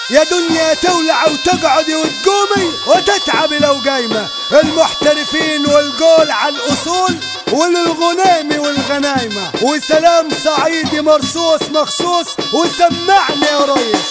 يا دنيا تولع وتقعدي وتقومي وتتعبي لو قايمة المحترفين والقول على الأصول وللغنيم والغنايمة وسلام صعيدي مرصوص مخصوص وسمعني يا ريس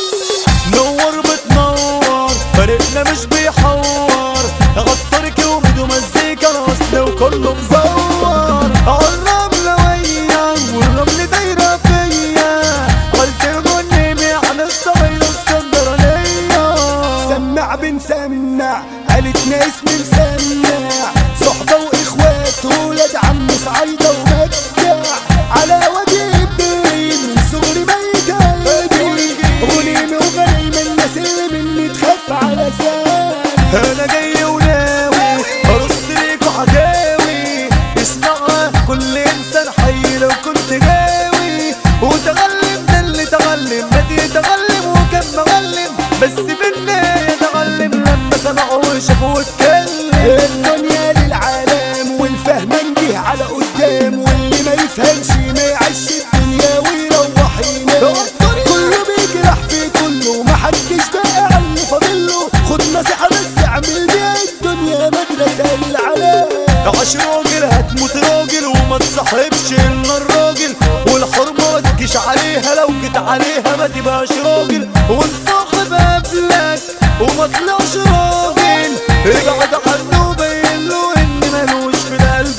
نور بتنور فريقنا مش بيحور غطرك ومد ومزيكا راسنا وكله مزور عالرملة ويا والرمل دايرة فيا قلت الغنيمي عن الصغير اسكندرانية سمع بنسمع عيلتنا اسم مسمع صحبة واخوات ولاد عم صعيدة ومجدع على وجه الدين من صغري ما يتهدي غنيمي وغنيمة الناس اللي مني تخاف على سام انا جاي وناوي ارص ليك وحكاوي اسمعها كل انسان حي لو كنت غاوي وتغلم ده اللي تغلم ما تتغلم وكان مغلم بس في النهاية تغلم لما سمعوا وشافوا واتكلم الدنيا للعالم والفهم نجيه على قدام واللي ما يفهمش ما يعيش الدنيا ويروح ينام كله بيجرح في كله محدش بقى على اللي فاضله خد نصيحة بس اعمل بيها الدنيا مدرسة للعالم عاش راجل هتموت راجل وما تصاحبش الا الراجل والحرمة ما تجيش عليها لو جيت عليها ما تبقاش راجل والصاحب قبلك وما طلعش راجل ابعد عنه وبين له ان ملوش في القلب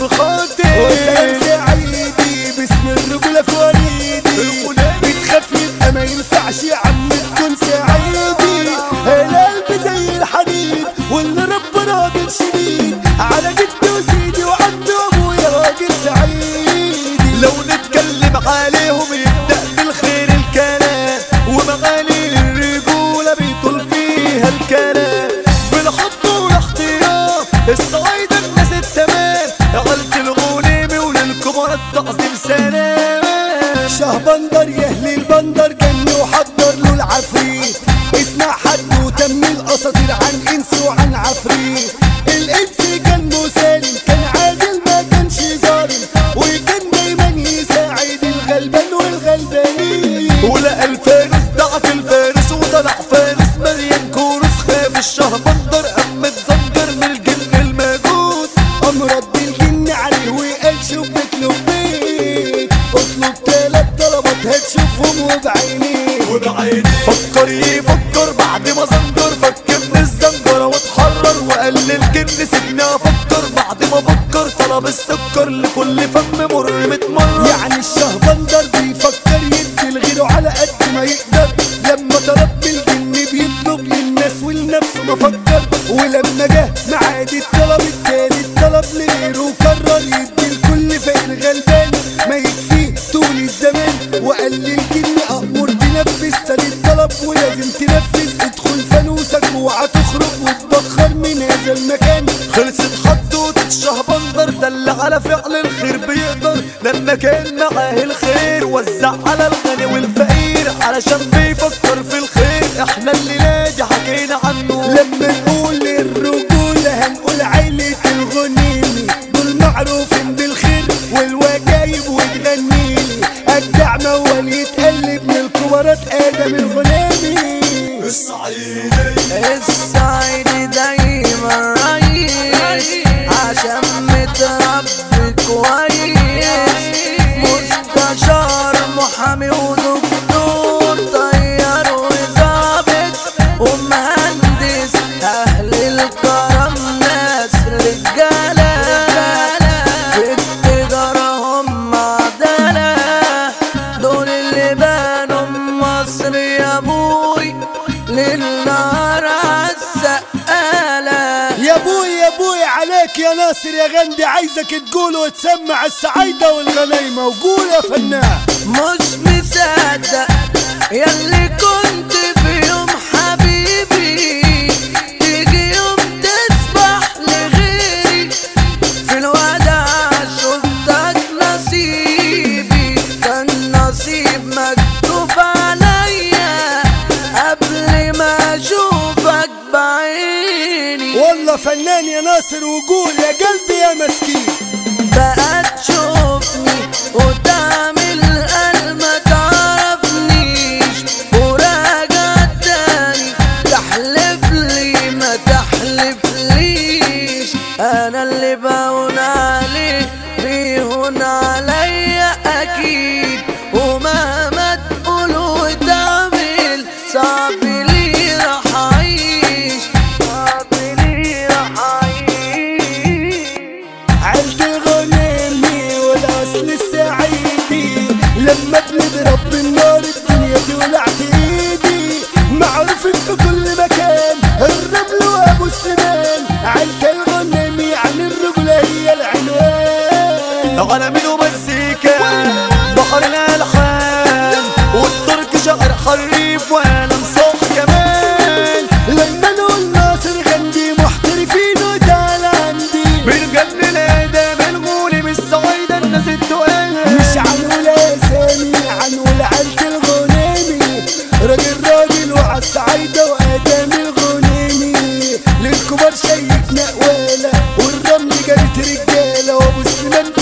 وسلام خاطر سعيدي باسم الرجولة في وريدي بتخاف يبقى ما ينفعش يا عم تكون سعيدي القلب زي الحديد واللي ربنا راجل شديد على جدي وسيدي وعند ابويا راجل سعيدي لو نتكلم عليهم يبدأ بالخير الكلام ومغاني الرجولة بيطول فيها الكلام بالحب والاحترام الصعايدة الناس التمام عقلت الغنيمي وللكبار التعظيم سلام شهبندر يا اهل البندر جن وحضر له العفريت اسمع حد وتم الاساطير عن انس وعن عفريت الانس كان مسالم كان عادل ما كانش ظالم وكان دايما يساعد الغلبان والغلبانين ولقى الفارس دعك الفارس وطلع فارس مليان كورس خاف الشهبندر قام متزنجر من الجن المجوس قام رد الجن عليه وقال شوف بيطلب بيت اطلب تلات طلبات هتشوفهم وبعينيك فكر يفكر بعد ما زنجر فك من الزنجرة واتحرر وقال للجن سيبني افكر بعد ما فكر طلب السكر لكل فم مر متمرر يعني الشهبندر بيفكر يدي لغيره على قد ما يقدر لما طلب الجن بيطلب للناس ولنفسه ما فكر ولما جه معاد الطلب التالت طلب لغيره وقرر يدي الكل فين غلبان ما يكفيه طول الزمان وقال للجن أأمر تنفذ تاني الطلب ولازم تنفذ ادخل فانوسك واوعى تخرج وتبخر من هذا المكان خلصت حدوتة الشهبندر دل على فعل الخير بيقدر لما كان معاه الخير وزع على الغني والفقير علشان بيفكر في الخير احنا اللي نادي حكينا عنه لما نقول الرجولة هنقول عيلة الغنيمي دول معروفين بالخير والوجايب وتغنيلي أجدع موال يتقلب من الكبارات آدم الغنيمي الصعيد دايما رئيس عشان متربي كويس مستشار محامي ودكتور طيار وظابط ومهندس اهل الكرم ناس رجاله في التجاره هم عداله دول اللي بانوا مصر يا ابوي للنار عالسقالة يا بوي يا بوي عليك يا ناصر يا غندي عايزك تقول وتسمع السعيدة والغنايمة وقول يا فنان مش مصدق ياللي كنت في يوم حبيبي تيجي يوم تسبح لغيري في الوداع شفتك نصيبي كان نصيب مكتوب عليا قبل ما اشوفك بعيني والله فنان يا ناصر وقول يا قلبي يا مسكين بقى تشوفني وتعمل قلب ما تعرفنيش وراجع نضيف ولا نصح كمان لما نقول ناصر غندي محترفين وتعالى عندي بنجن الاداب الغولي من الصعيدة الناس التقال مش عنقول اسامي عنقول عيلة الغنيمي راجل راجل وعالصعايدة وادم الغنيمي للكبار شيك نقوالة والرمل جابت رجالة وابو سليمان